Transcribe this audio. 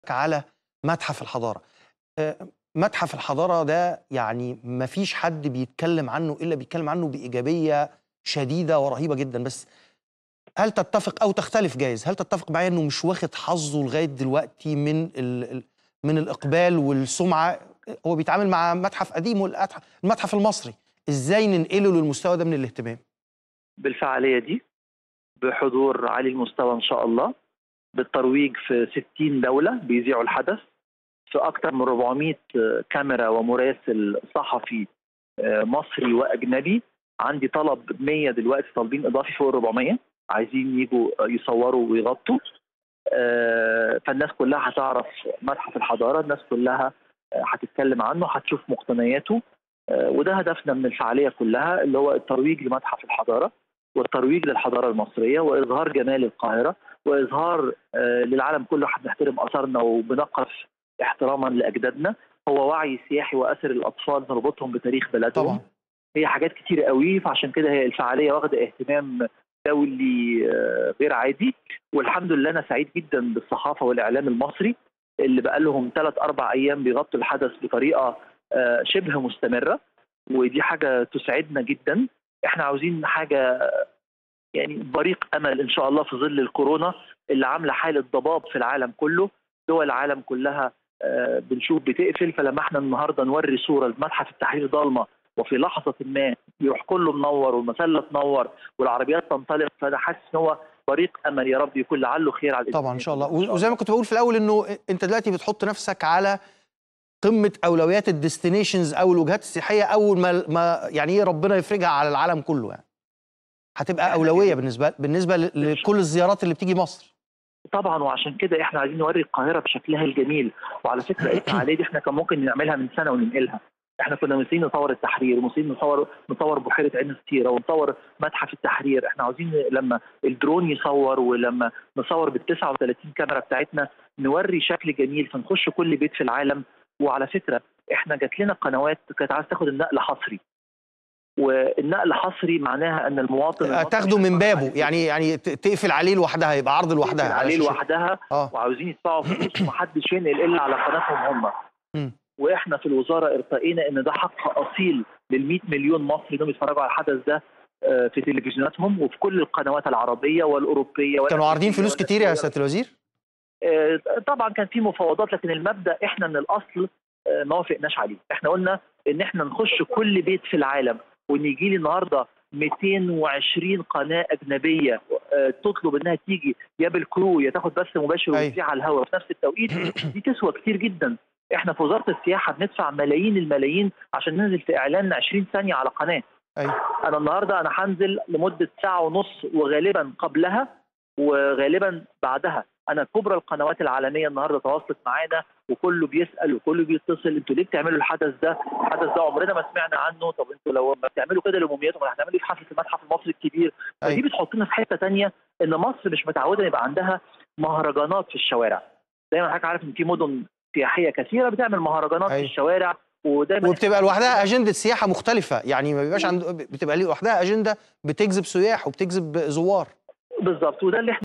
على متحف الحضارة آه، متحف الحضارة ده يعني ما فيش حد بيتكلم عنه إلا بيتكلم عنه بإيجابية شديدة ورهيبة جدا بس هل تتفق أو تختلف جايز هل تتفق معايا إنه مش واخد حظه لغاية دلوقتي من ال ال- من الإقبال والسمعة هو بيتعامل مع متحف قديم والأتحف- المتحف المصري إزاي ننقله للمستوى ده من الاهتمام بالفعاليه دي بحضور عالي المستوى ان شاء الله بالترويج في 60 دوله بيذيعوا الحدث في اكثر من 400 كاميرا ومراسل صحفي آه، مصري واجنبي عندي طلب 100 دلوقتي طالبين اضافي فوق ال 400 عايزين يجوا يصوروا ويغطوا آه، فالناس كلها هتعرف متحف الحضاره الناس كلها آه، هتتكلم عنه هتشوف مقتنياته آه، وده هدفنا من الفعاليه كلها اللي هو الترويج لمتحف الحضاره والترويج للحضاره المصريه واظهار جمال القاهره واظهار آه، للعالم كله احنا بنحترم اثارنا وبنقف احتراما لاجدادنا هو وعي سياحي واثر الاطفال نربطهم بتاريخ بلدهم طبعا هي حاجات كتير قوي فعشان كده هي الفعاليه واخده اهتمام دولي آه، غير عادي والحمد لله انا سعيد جدا بالصحافه والاعلام المصري اللي بقى لهم ثلاث اربع ايام بيغطوا الحدث بطريقه آه، شبه مستمره ودي حاجه تسعدنا جدا احنا عاوزين حاجه يعني بريق امل ان شاء الله في ظل الكورونا اللي عامله حاله ضباب في العالم كله دول العالم كلها آه، بنشوف بتقفل فلما احنا النهارده نوري صوره لمتحف التحرير ضلمه وفي لحظه ما يروح كله منور والمسله تنور والعربيات تنطلق فانا حاسس ان هو بريق امل يا رب يكون لعله خير على طبعا ان شاء الله الإنسان. وزي ما كنت بقول في الاول انه انت دلوقتي بتحط نفسك على قمه اولويات الديستنيشنز او الوجهات السياحيه اول ما ما يعني ايه ربنا يفرجها على العالم كله يعني هتبقى اولويه بالنسبه بالنسبه ل- لكل الزيارات اللي بتيجي مصر طبعا وعشان كده احنا عايزين نوري القاهره بشكلها الجميل وعلى فكره الفعاليه دي احنا كان ممكن نعملها من سنه وننقلها احنا كنا مثلين نطور التحرير ومثلين نطور نطور بحيره عين السيره ونطور متحف التحرير احنا عاوزين لما الدرون يصور ولما نصور بال 39 كاميرا بتاعتنا نوري شكل جميل فنخش كل بيت في العالم وعلى فكره احنا جات لنا قنوات كانت عايزه تاخد النقل حصري والنقل حصري معناها ان المواطن المصري تاخده من هيتفرج بابه عليه. يعني يعني ت- تقفل عليه لوحدها يبقى عرض لوحدها تقفل على عليه شاشة. لوحدها اه وعاوزين يدفعوا فلوس ومحدش ينقل الا على قناتهم هم مم. واحنا في الوزاره ارتقينا ان ده حق اصيل لل 100 مليون مصري انهم يتفرجوا على الحدث ده آه، في تلفزيوناتهم وفي كل القنوات العربيه والاوروبيه كانوا عارضين فلوس والأمريكية كتير يا والأسيوية. سياده الوزير آه، طبعا كان في مفاوضات لكن المبدا احنا من الاصل آه، ما وافقناش عليه احنا قلنا ان احنا نخش كل بيت في العالم وان يجي لي النهارده 220 قناه اجنبيه آه، تطلب انها تيجي يا بالكرو يا تاخد بث مباشر أيوة. وتذيع على الهواء في نفس التوقيت دي تسوى كتير جدا احنا في وزاره السياحه بندفع ملايين الملايين عشان ننزل في اعلان 20 ثانيه على قناه ايوه انا النهارده انا هنزل لمده ساعه ونص وغالبا قبلها وغالبا بعدها انا كبرى القنوات العالميه النهارده تواصلت معانا وكله بيسال وكله بيتصل انتوا ليه بتعملوا الحدث ده؟ الحدث ده عمرنا ما سمعنا عنه طب انتوا لو ما بتعملوا كده لموميات امال هتعملوا ايه في حفله المتحف المصري الكبير؟ فدي أيوة. بتحطنا في حته تانية ان مصر مش متعوده يبقى عندها مهرجانات في الشوارع دايما حضرتك عارف ان في مدن سياحيه كثيره بتعمل مهرجانات أيوة. في الشوارع ودايما وبتبقى لوحدها اجنده سياحه مختلفه يعني ما بيبقاش عند بتبقى ليه لوحدها اجنده بتجذب سياح وبتجذب زوار بالظبط وده اللي احنا